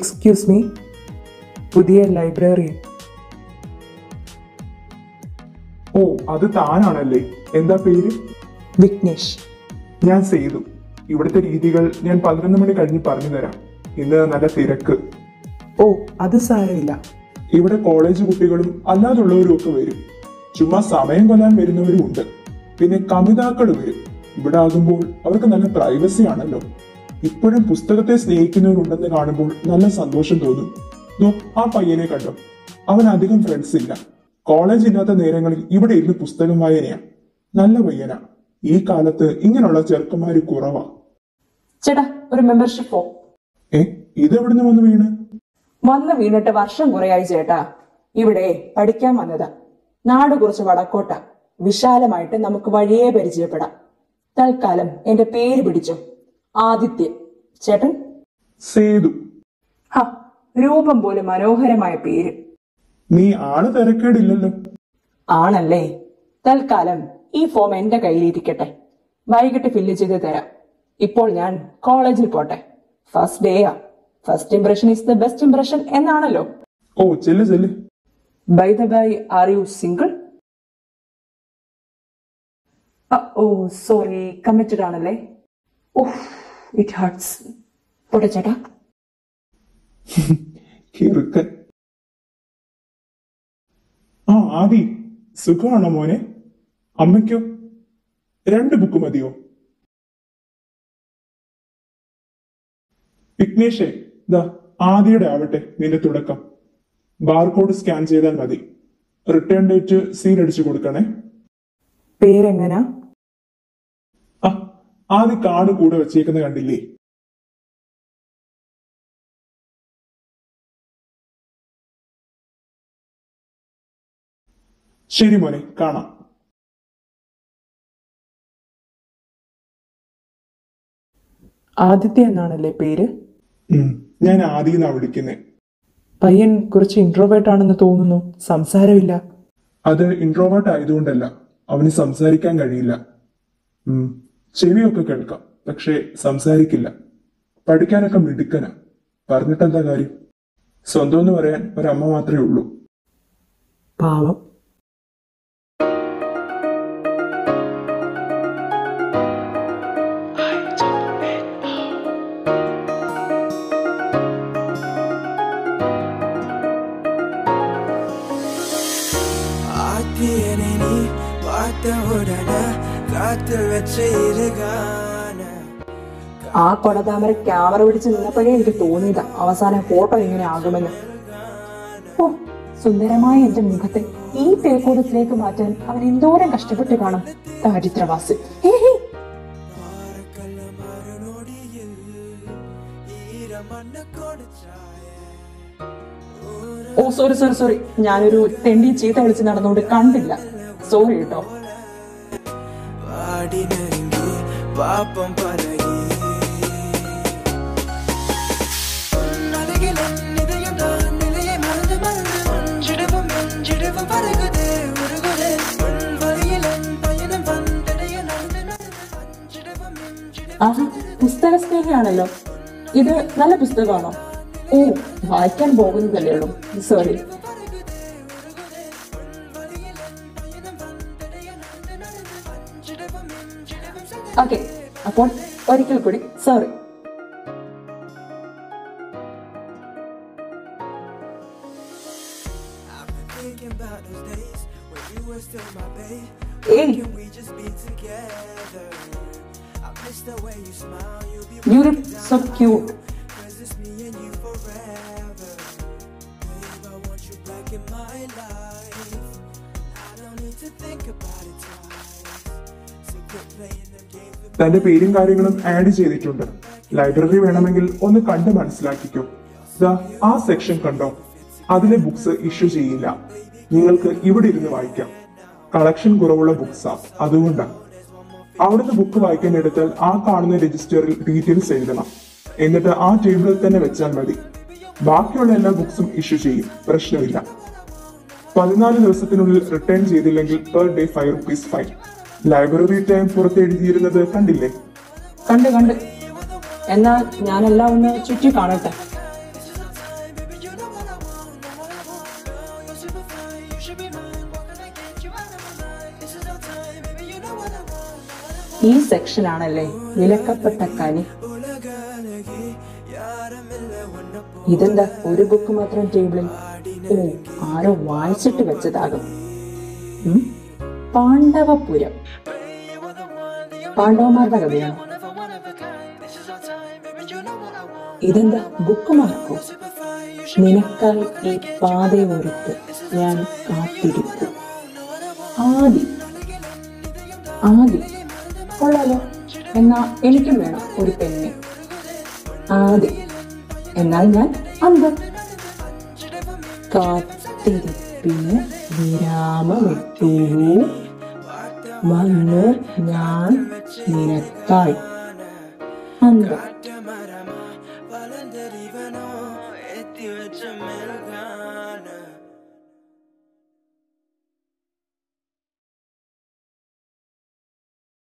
എക്സ്ക്യൂസ് മീ പുതിയ ലൈബ്രറിയൻ ഓ അത് താനാണല്ലേ എന്താ പേര് വിഘ്നേഷ് ഞാൻ ചെയ്തു ഇവിടുത്തെ രീതികൾ ഞാൻ പതിനൊന്ന് മണി കഴിഞ്ഞ് പറഞ്ഞു തരാം ഇന്ന് നല്ല തിരക്ക് ഓ അത് സാരമില്ല ഇവിടെ കോളേജ് കുട്ടികളും അല്ലാതുള്ളവരും ഒക്കെ വരും ചുമ്മാ സമയം കൊല്ലാൻ വരുന്നവരും ഉണ്ട് പിന്നെ കമിതാക്കൾ വരും ഇവിടെ ആകുമ്പോൾ അവർക്ക് നല്ല പ്രൈവസി ആണല്ലോ ഇപ്പോഴും പുസ്തകത്തെ സ്നേഹിക്കുന്നവരുണ്ടെന്ന് കാണുമ്പോൾ നല്ല സന്തോഷം തോന്നും ദോ ആ പയ്യനെ കണ്ടോ അവൻ അധികം ഫ്രണ്ട്സ് ഇല്ല കോളേജ് ഇല്ലാത്ത നേരങ്ങളിൽ ഇവിടെ ഇരുന്ന് പുസ്തകം വായനയാ നല്ല പയ്യനാ ഈ കാലത്ത് ഇങ്ങനെയുള്ള ചെറുക്കന്മാര് കുറവാ ചേട്ടാ ഒരു മെമ്പർഷിപ്പ് ഫോം ഏ ഇതെവിടുന്ന് വന്ന് വീണ് വന്ന് വീണിട്ട് വർഷം കുറയായി ചേട്ടാ ഇവിടെ പഠിക്കാൻ വന്നതാ നാട് കുറച്ച് വടക്കോട്ട വിശാലമായിട്ട് നമുക്ക് വഴിയെ പരിചയപ്പെടാം തൽക്കാലം എന്റെ പേര് പിടിച്ചു ആദിത്യ ചേട്ടൻ സേതു ഹ രൂപം പോലെ മനോഹരമായ പേര് നീ ആള് തിരക്കേടില്ലല്ലോ ആണല്ലേ തൽക്കാലം ഈ ഫോം എന്റെ കയ്യിലിരിക്കട്ടെ വൈകിട്ട് ഫില്ല് ചെയ്ത് തരാം ഇപ്പോൾ ഞാൻ കോളേജിൽ പോട്ടെ ഫസ്റ്റ് ഡേയാ first impression is the best impression എന്നാണല്ലോ ഓ ചെല്ല് ചെല്ല് by the by are you single oh sorry committed ആണല്ലേ ഓഹ് ഇറ്റ് ഹർട്സ് പോട്ടെ ചേട്ടാ കിറുക്കൻ ആ ആദി സുഖമാണോ മോനെ അമ്മയ്ക്കോ രണ്ട് ബുക്ക് മതിയോ വിഘ്നേഷേ ദാ ആദിയുടെ ആവട്ടെ നിന്റെ തുടക്കം ബാർകോഡ് സ്കാൻ ചെയ്താൽ മതി റിട്ടേൺ ഡേറ്റ് സീൽ അടിച്ചു കൊടുക്കണേ പേരെങ്ങനാ ആ ആദ്യ കാർഡ് കൂടെ വെച്ചേക്കുന്ന കണ്ടില്ലേ ശരി മോനെ കാണാം ആദിത്യ എന്നാണല്ലേ പേര് ഉം, ഞാൻ ആദിന്നാ വിളിക്കുന്നേ പയ്യൻ കുറച്ച് ഇൻട്രോവേർട്ട് ആണെന്ന് തോന്നുന്നു സംസാരമില്ല അത് ഇൻട്രോവേർട്ട് ആയതുകൊണ്ടല്ല അവന് സംസാരിക്കാൻ കഴിയില്ല ഉം, ചെവിയൊക്കെ കേൾക്കാം പക്ഷേ സംസാരിക്കില്ല പഠിക്കാനൊക്കെ മിടുക്കനാ പറഞ്ഞിട്ടെന്താ കാര്യം സ്വന്തം എന്ന് പറയാൻ ഒരമ്മ മാത്രമേ ഉള്ളൂ പാവം ஆத்தியனை நீ பார்த்த உடனே காத்து வச்ச இருகான ആ കൊടതാമര ക്യാമറ പിടിച്ച് നിന്നപ്പോഴേ എനിക്ക് തോന്നിയതാ അവസാനം ഫോട്ടോ ഇങ്ങനെ ആകുമെന്ന് ഓ സുന്ദരമായ എന്റെ മുഖത്തെ ഈ പേക്കൂടത്തിലേക്ക് മാറ്റാൻ അവൻ എന്തോരം കഷ്ടപ്പെട്ട് കാണും ദാരിദ്ര്യവാസി ഹേ, ഹേ. പാറക്കല്ല മറുനൊടിയിൽ ഈരമണ്ണ കൊടുച്ചായ ഓ സോറി സോറി സോറി ഞാനൊരു തെണ്ടി ചീത്ത വിളിച്ച് നടന്നുകൊണ്ട് കണ്ടില്ല സോറി കേട്ടോ വാടി നെരുങ്ങി പാപ്പം പരകി അഴകിലും இதயம் தான் நிலையை மறந்து மறந்து மஞ்சிடவும் மஞ்சிடவும் பறகுதே உருகுதே உன் வழியில் என் பயணம் வந்தடைய நடந்து நடந்து மஞ்சிடவும் மஞ்சிடவும் ആഹാ പുസ്തക സ്നേഹിയാണല്ലോ ഇത് നല്ല പുസ്തകമാണോ ഓ വായിക്കാൻ പോകുന്നതല്ലേ ഉള്ളൂ സോറി ഓക്കെ അപ്പോൾ ഒരിക്കൽ കൂടി sorry Thinking about those days when you were still my babe. ഏയ് Can we just be together? I miss the way you smile. You be you look so cute Cause it's me and you forever. Babe, I want you back in my life. I don't need to think about it twice. So quit playing them games with തന്റെ പേരും കാര്യങ്ങളും ആഡ് ചെയ്തിട്ടുണ്ട് ലൈബ്രറി വേണമെങ്കിൽ ഒന്ന് കണ്ട് മനസ്സിലാക്കിക്കോ ദാ ആ സെക്ഷൻ കണ്ടോ അതിലെ ബുക്സ് ഇഷ്യൂ ചെയ്യില്ല നിങ്ങൾക്ക് ഇവിടെ ഇരുന്ന് വായിക്കാം കളക്ഷൻ കുറവുള്ള ബുക്സാ അതുകൊണ്ടാ അവിടുന്ന് ബുക്ക് വായിക്കാൻ എടുത്താൽ ആ കാണുന്ന രജിസ്റ്ററിൽ ഡീറ്റെയിൽസ് എഴുതണം എന്നിട്ട് ആ ടേബിളിൽ തന്നെ വെച്ചാൽ മതി ബാക്കിയുള്ള എല്ലാ ബുക്സും ഇഷ്യൂ ചെയ്യും പ്രശ്നമില്ല പതിനാല് ദിവസത്തിനുള്ളിൽ റിട്ടേൺ ചെയ്തില്ലെങ്കിൽ per day five rupees fine library time പുറത്ത് എഴുതിയിരുന്നത് കണ്ടില്ലേ കണ്ട് കണ്ട് എന്നാൽ ഞാനെല്ലാം ഒന്ന് ചുറ്റി കാണട്ടെ ഈ സെക്ഷനാണല്ലേ വിലക്കപ്പെട്ട കനി ഇതെന്താ ഒരു ബുക്ക് മാത്രം ടേബിളിൽ ഓ ആരോ വായിച്ചിട്ട് വെച്ചതാകും ഉം? പാണ്ഡവപുരം പാണ്ഡവന്മാരുടെ കഥയാണ് ഇതെന്താ ബുക്ക് മാർക്കോ നിനക്കായി ഈ പാതയോരത്ത് ഞാൻ കാത്തിരിക്കും ആദി ആദി കൊള്ളാലോ എന്നാ എനിക്കും വേണം ഒരു പെണ്ണ് ആദി എന്നാൽ ഞാൻ അന്തം കാത്തിരിപ്പിന് വിരാമമിട്ടു വന്നു ഞാൻ നിനക്കായി അന്തം